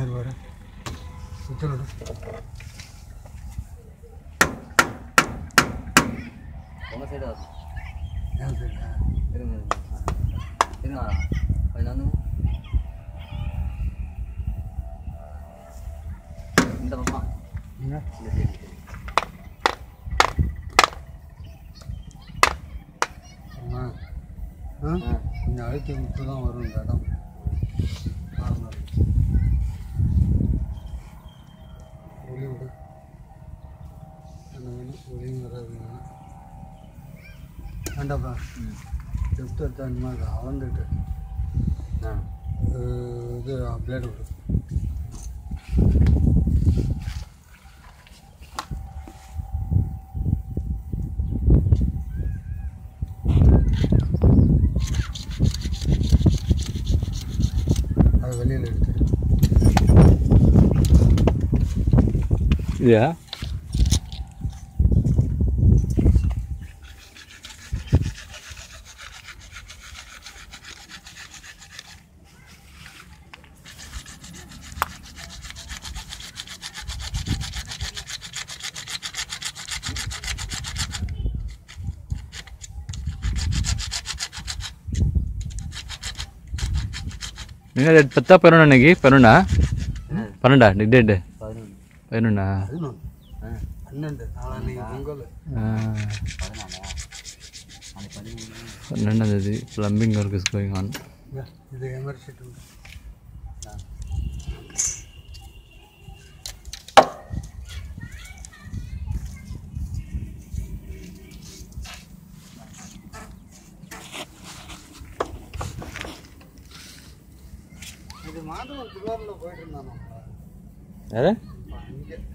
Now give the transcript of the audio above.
நேரு வர சுத்தலோட உங்கள் சைடு வரும் ஏன் சரி இருங்க இருங்க கொஞ்சம் வந்து இந்த பக்கம் என்ன இந்த சைடு ஆமா. ஆ ஆ கொஞ்சம் அழுத்தி விட்டு தான் வரும் இந்த இடம் கார்னர் ஒளி விடு என்ன வேணும் ஒளியும் வராது வேணும் வேண்டாப்பா ம் லெஃப்ட் எடுத்தா இந்த மாதிரி அளந்துட்டு ஆ அஹ் இது பிளேடு விடு அதை வெளியில் எடுத்துரு இதா ఇంకా రేపు పెద్ద పనున్నా నీకు పనున్నా పన్నెండా నీకు డేట్ பதினொன்று పనున్నా பதினொன்று ஆ பன்னெண்டு நாளான்னைக்கு பொங்கல் பதினாலா நாளைக்கு பதிமூணு పన్నెండాం తేదీ plumbing work is going on இந்தா, இது எமர் ஷீட் உண்டு இது மாதவன் திருவாரூரில் போயிட்டு இருந்தானோ అదే இங்கே